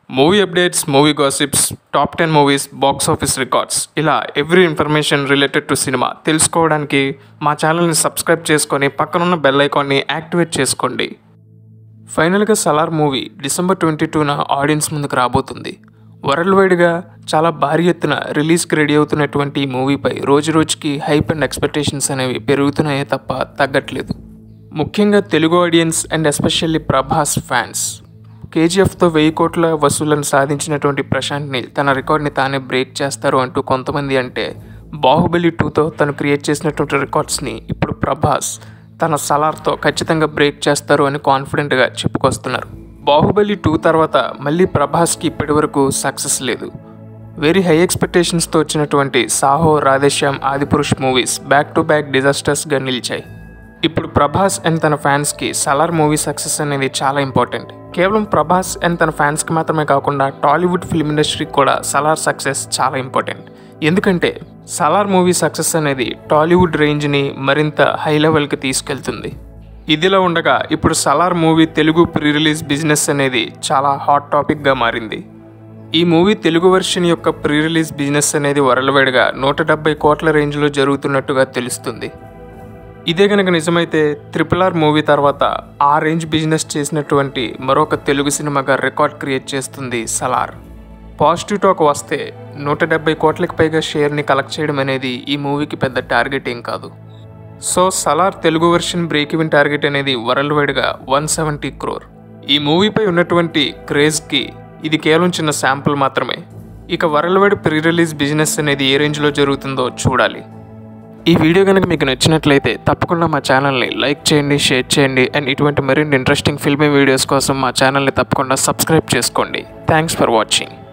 movie updates movie gossips top ten movies box office records ఇలా every information related to cinema తెలుసుకోవడానికి మా ఛానల్ని subscribe చేసుకొని పక్కనున్న బెల్ ఐకాన్ని యాక్టివేట్ చేసుకోండి ఫైనల్గా సలార్ మూవీ డిసెంబర్ ట్వంటీ టూన ఆడియన్స్ ముందుకు రాబోతుంది వరల్డ్ వైడ్గా చాలా భారీ ఎత్తున రిలీజ్కి రెడీ అవుతున్నటువంటి ఈ మూవీపై రోజు రోజుకి హైప్ అండ్ ఎక్స్పెక్టేషన్స్ అనేవి పెరుగుతున్నాయే తప్ప తగ్గట్లేదు ముఖ్యంగా Telugu audience and especially Prabhas fans కేజీఎఫ్తో వెయ్యి కోట్ల వసూళ్లను సాధించినటువంటి ప్రశాంత్ నీల్ తన రికార్డ్ని తానే బ్రేక్ చేస్తారు అంటూ కొంతమంది అంటే బాహుబలి టూతో తను క్రియేట్ చేసినటువంటి రికార్డ్స్ని ఇప్పుడు ప్రభాస్ తన సలార్తో ఖచ్చితంగా బ్రేక్ చేస్తారు అని కాన్ఫిడెంట్గా చెప్పుకొస్తున్నారు బాహుబలి టూ తర్వాత మళ్ళీ ప్రభాస్కి ఇప్పటి వరకు సక్సెస్ లేదు వెరీ హై ఎక్స్పెక్టేషన్స్తో వచ్చినటువంటి Saaho Radhe Shyam Adipurush movies back to back డిజాస్టర్స్గా నిలిచాయి ఇప్పుడు ప్రభాస్ అండ్ తన ఫ్యాన్స్కి సలార్ మూవీ సక్సెస్ అనేది చాలా ఇంపార్టెంట్ కేవలం ప్రభాస్ అండ్ తన ఫ్యాన్స్కి మాత్రమే కాకుండా టాలీవుడ్ ఫిల్మ్ ఇండస్ట్రీకి కూడా సలార్ సక్సెస్ చాలా ఇంపార్టెంట్ ఎందుకంటే సలార్ మూవీ సక్సెస్ అనేది టాలీవుడ్ రేంజ్ని మరింత హై లెవెల్కి తీసుకెళ్తుంది ఇదిలా ఉండగా ఇప్పుడు Salaar movie Telugu pre release business అనేది చాలా హాట్ టాపిక్గా మారింది ఈ మూవీ తెలుగు వెర్షన్ యొక్క ప్రీ రిలీజ్ బిజినెస్ అనేది వరల్డ్ వైడ్గా నూట డెబ్బై కోట్ల రేంజ్లో జరుగుతున్నట్టుగా తెలుస్తుంది ఇదే కనుక నిజమైతే ట్రిపుల్ ఆర్ మూవీ తర్వాత ఆ రేంజ్ బిజినెస్ చేసినటువంటి మరొక తెలుగు సినిమాగా రికార్డ్ క్రియేట్ చేస్తుంది సలార్ పాజిటివ్ టాక్ వస్తే నూట డెబ్బై కోట్లకు పైగా షేర్ని కలెక్ట్ చేయడం అనేది ఈ మూవీకి పెద్ద టార్గెట్ ఏం కాదు so Salaar Telugu version break even target అనేది వరల్డ్ వైడ్గా వన్ సెవెంటీ క్రోర్ ఈ మూవీపై ఉన్నటువంటి క్రేజ్కి ఇది కేవలం చిన్న శాంపుల్ మాత్రమే ఇక world wide pre release business అనేది ఏ రేంజ్లో జరుగుతుందో చూడాలి ఈ వీడియో కనుక మీకు నచ్చినట్లయితే తప్పకుండా మా ఛానల్ని లైక్ చేయండి షేర్ చేయండి అండ్ ఇటువంటి మరిన్ని ఇంట్రెస్టింగ్ ఫిల్మీ వీడియోస్ కోసం మా ఛానల్ని తప్పకుండా సబ్స్క్రైబ్ చేసుకోండి థ్యాంక్స్ ఫర్ వాచింగ్